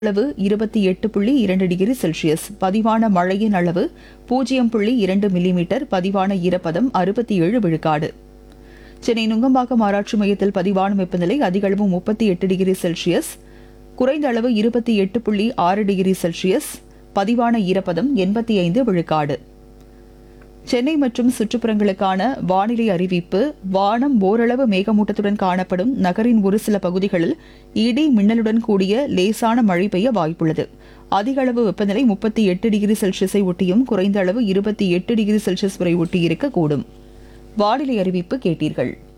அளவு இருபத்தி எட்டு புள்ளி இரண்டு டிகிரி செல்சியஸ் பதிவான மழையின் அளவு பூஜ்ஜியம் புள்ளி இரண்டு மில்லிமீட்டர் பதிவான ஈரப்பதம் அறுபத்தி ஏழு விழுக்காடு சென்னை நுங்கம்பாக்கம் ஆராய்ச்சி மையத்தில் பதிவான வெப்பநிலை அதிகளவு முப்பத்தி எட்டு டிகிரி செல்சியஸ் குறைந்த அளவு இருபத்தி எட்டு புள்ளி ஆறு டிகிரி செல்சியஸ் பதிவான ஈரப்பதம் எண்பத்தி ஐந்து விழுக்காடு சென்னை மற்றும் சுற்றுப்புறங்களுக்கான வானிலை அறிவிப்பு வானம் ஓரளவு மேகமூட்டத்துடன் காணப்படும் நகரின் ஒரு சில பகுதிகளில் இடி மின்னலுடன் கூடிய லேசான மழை பெய்ய வாய்ப்புள்ளது அதிக அளவு வெப்பநிலை முப்பத்தி எட்டு டிகிரி செல்சியஸை ஒட்டியும் குறைந்த அளவு இருபத்தி எட்டு டிகிரி செல்சியஸ் வரை ஒட்டியிருக்கக்கூடும் வானிலை அறிவிப்பு கேட்டீர்கள்